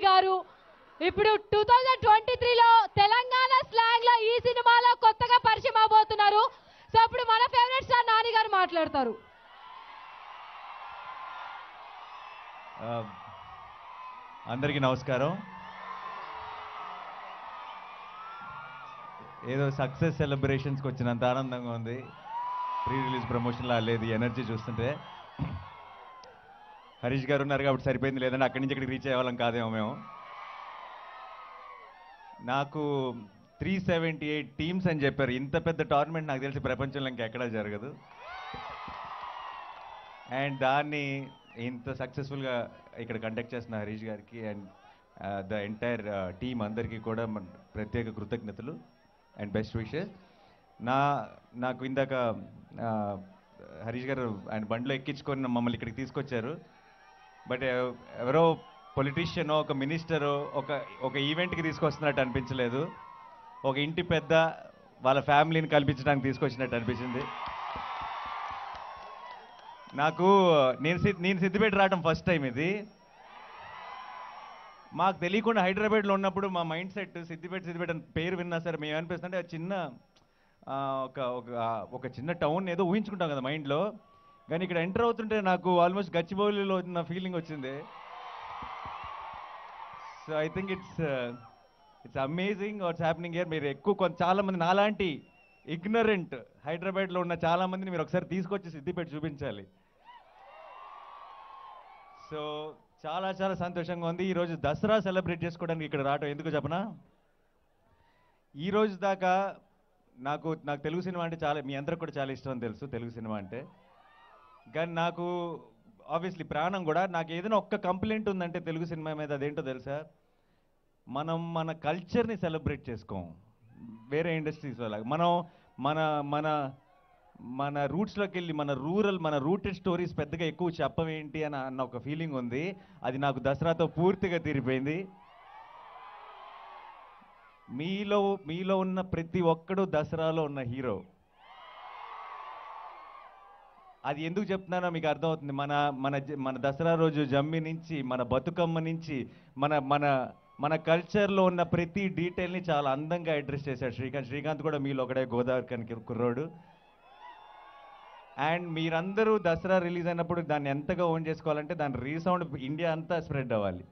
గారు ఇప్పుడు two thousand twenty త్రీలో తెలంగాణ స్లాంగ్ లో ఈ సినిమాలో కొత్తగా పరిచయం అవబోతున్నారు సో ఇప్పుడు మన ఫేవరెట్ స్టార్ నాని గారు మాట్లాడతారు ఆ, అందరికీ నమస్కారం ఏదో సక్సెస్ సెలబ్రేషన్స్కి వచ్చినంత ఆనందంగా ఉంది ప్రీ రిలీజ్ ప్రమోషన్లా లేదు ఎనర్జీ చూస్తుంటే హరీష్ గారు ఉన్నారు కాబట్టి సరిపోయింది లేదంటే అక్కడి నుంచి ఇక్కడికి రీచ్ అయ్యేవాళ్ళం కాదేమో మేము నాకు త్రీ సెవెంటీ ఎయిట్ టీమ్స్ అని చెప్పారు ఇంత పెద్ద టోర్నమెంట్ నాకు తెలిసి ప్రపంచంలో ఇంకెక్కడా జరగదు అండ్ దాన్ని ఇంత సక్సెస్ఫుల్గా ఇక్కడ కండక్ట్ చేస్తున్న హరీష్ గారికి అండ్ ద ఎంటైర్ టీమ్ అందరికీ కూడా మన ప్రత్యేక కృతజ్ఞతలు అండ్ బెస్ట్ విషెస్ నా నాకు ఇందాక ఆ, హరీష్ గారు ఆయన బండిలో ఎక్కించుకొని మమ్మల్ని ఇక్కడికి తీసుకొచ్చారు బట్ ఎవరో పొలిటీషియన్ ఒక మినిస్టర్ ఒక ఒక ఈవెంట్కి తీసుకొస్తున్నట్టు అనిపించలేదు ఒక ఇంటి పెద్ద వాళ్ళ ఫ్యామిలీని కల్పించడానికి తీసుకొచ్చినట్టు అనిపించింది నాకు నేను సిద్ నేను సిద్దిపేట రావడం ఫస్ట్ టైం ఇది మాకు తెలియకుండా హైదరాబాద్లో ఉన్నప్పుడు మా మైండ్ సెట్ సిద్దిపేట సిద్దిపేట అని పేరు విన్నా సరే మేము అనిపిస్తుంటే ఆ చిన్న ఆ, ఒక ఒక ఒక చిన్న టౌన్ ఏదో ఊహించుకుంటాం కదా మైండ్లో కానీ ఇక్కడ ఎంటర్ అవుతుంటే నాకు ఆల్మోస్ట్ గచ్చిబౌలిలో ఉన్న ఫీలింగ్ వచ్చింది so I think it's it's amazing what's happening year మీరు ఎక్కువ కొంత చాలా మంది నాలాంటి ఇగ్నరెంట్ హైదరాబాద్లో ఉన్న చాలా మందిని మీరు ఒకసారి తీసుకొచ్చి సిద్దిపేట చూపించాలి సో చాలా చాలా సంతోషంగా ఉంది ఈరోజు దసరా సెలబ్రేట్ చేసుకోవడానికి ఇక్కడ రావటం ఎందుకు చెప్పనా ఈ రోజు దాకా నాకు నాకు తెలుగు సినిమా అంటే చాలా మీ అందరికి కూడా చాలా ఇష్టం అని తెలుసు తెలుగు సినిమా అంటే కానీ నాకు ఆబ్వియస్లీ ప్రాణం కూడా నాకు ఏదైనా ఒక్క కంప్లైంట్ ఉందంటే తెలుగు సినిమా మీద అదేంటో తెలుసా మనం మన కల్చర్ని సెలబ్రేట్ చేసుకోం వేరే ఇండస్ట్రీస్ లాగా మనం మన మన మన రూట్స్లోకి వెళ్ళి మన రూరల్ మన రూటెడ్ స్టోరీస్ పెద్దగా ఎక్కువ చెప్పవేంటి అని అన్న ఒక ఫీలింగ్ ఉంది అది నాకు దసరాతో పూర్తిగా తీరిపోయింది మీలో మీలో ఉన్న ప్రతి ఒక్కడు దసరాలో ఉన్న హీరో అది ఎందుకు చెప్తున్నానో మీకు అర్థమవుతుంది మన మన జ- మన దసరా రోజు జమ్మి నుంచి మన బతుకమ్మ నుంచి మన మన మన కల్చర్లో ఉన్న ప్రతి డీటెయిల్ని చాలా అందంగా అడ్రస్ చేశాడు శ్రీకాంత్ శ్రీకాంత్ కూడా మీలో ఒకడే గోదావరి కనికి కుర్రోడు అండ్ మీరందరూ దసరా రిలీజ్ అయినప్పుడు దాన్ని ఎంతగా ఓన్ చేసుకోవాలంటే దాని రీసౌండ్ ఇండియా అంతా స్ప్రెడ్ అవ్వాలి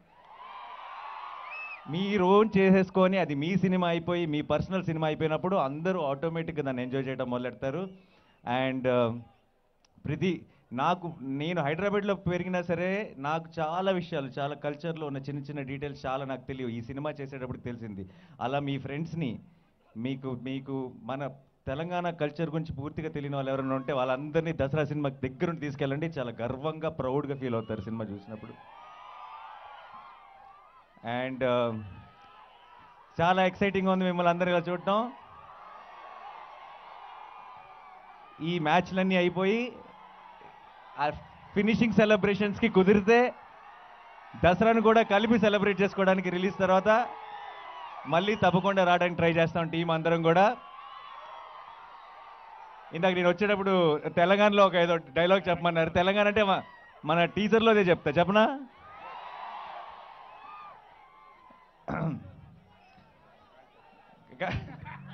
మీరు ఓన్ చేసేసుకొని అది మీ సినిమా అయిపోయి మీ పర్సనల్ సినిమా అయిపోయినప్పుడు అందరూ ఆటోమేటిక్గా దాన్ని ఎంజాయ్ చేయడం మొదలెడతారు అండ్ ప్రతి నాకు నేను హైదరాబాద్లో పెరిగినా సరే నాకు చాలా విషయాలు చాలా కల్చర్లో ఉన్న చిన్న చిన్న డీటెయిల్స్ చాలా నాకు తెలియవు ఈ సినిమా చేసేటప్పుడు తెలిసింది అలా మీ ఫ్రెండ్స్ని మీకు మీకు మన తెలంగాణ కల్చర్ గురించి పూర్తిగా తెలియని వాళ్ళు ఎవరైనా ఉంటే వాళ్ళందరినీ దసరా సినిమా దగ్గరుండి తీసుకెళ్ళండి చాలా గర్వంగా ప్రౌడ్గా ఫీల్ అవుతారు సినిమా చూసినప్పుడు అండ్ చాలా ఎక్సైటింగ్ ఉంది మిమ్మల్ని అందరూ ఇలా చూడటం ఈ మ్యాచ్లన్నీ అయిపోయి ఆ ఫినిషింగ్ సెలబ్రేషన్స్కి కుదిరితే దసరాను కూడా కలిపి సెలబ్రేట్ చేసుకోవడానికి రిలీజ్ తర్వాత మళ్ళీ తప్పకుండా రావడానికి ట్రై చేస్తాం టీం అందరం కూడా ఇందాక నేను వచ్చేటప్పుడు తెలంగాణలో ఒక ఏదో డైలాగ్ చెప్పమన్నారు తెలంగాణ అంటే మ- మన టీజర్లోదే చెప్తా చెప్పనా ఇంకా-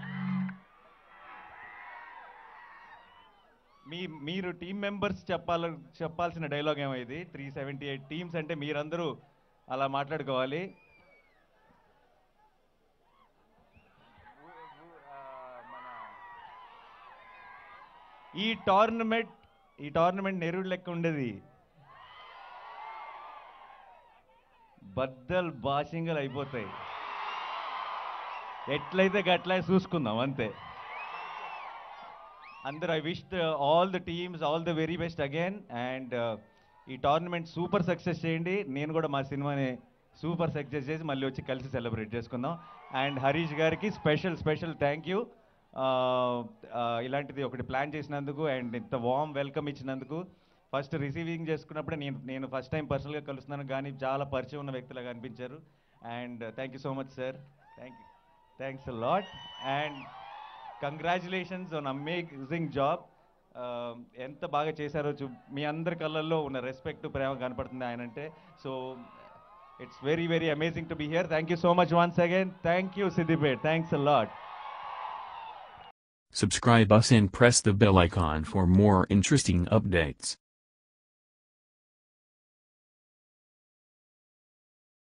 మీ మీరు టీం మెంబర్స్ చెప్పాల చెప్పాల్సిన డైలాగ్ ఏమో ఇది త్రీ సెవెంటీ ఎయిట్ టీమ్స్ అంటే మీరందరూ అలా మాట్లాడుకోవాలి ఈ టోర్నమెంట్ ఈ టోర్నమెంట్ నెరుడు లెక్క ఉండేది బద్దలు బాషింగలు అయిపోతాయి ఎట్లయితే గట్లా చూసుకుందాం అంతే అందరు I wish all the teams all the very best again and ఈ టోర్నమెంట్ సూపర్ సక్సెస్ చేయండి నేను కూడా మా సినిమాని సూపర్ సక్సెస్ చేసి మళ్ళీ వచ్చి కలిసి సెలబ్రేట్ చేసుకుందాం అండ్ హరీష్ గారికి స్పెషల్ స్పెషల్ థ్యాంక్ యూ ఇలాంటిది ఒకటి ప్లాన్ చేసినందుకు అండ్ ఇంత వామ్ వెల్కమ్ ఇచ్చినందుకు ఫస్ట్ రిసీవింగ్ చేసుకున్నప్పుడే నేను నేను ఫస్ట్ టైం పర్సనల్గా కలుస్తున్నాను కానీ చాలా పరిచయం ఉన్న వ్యక్తులుగా అనిపించారు and thank you so much sir thank you thanks lot and congratulations on amazing job ఎంత బాగా చేశారో చూ మీ అందరి కళ్ళల్లో ఉన్న రెస్పెక్ట్ ప్రేమ కనపడుతుంది ఆయన అంటే so it's very very amazing to be here thank you so much once again thank you Siddipet thanks a lot Subscribe us and press the bell icon for more interesting updates.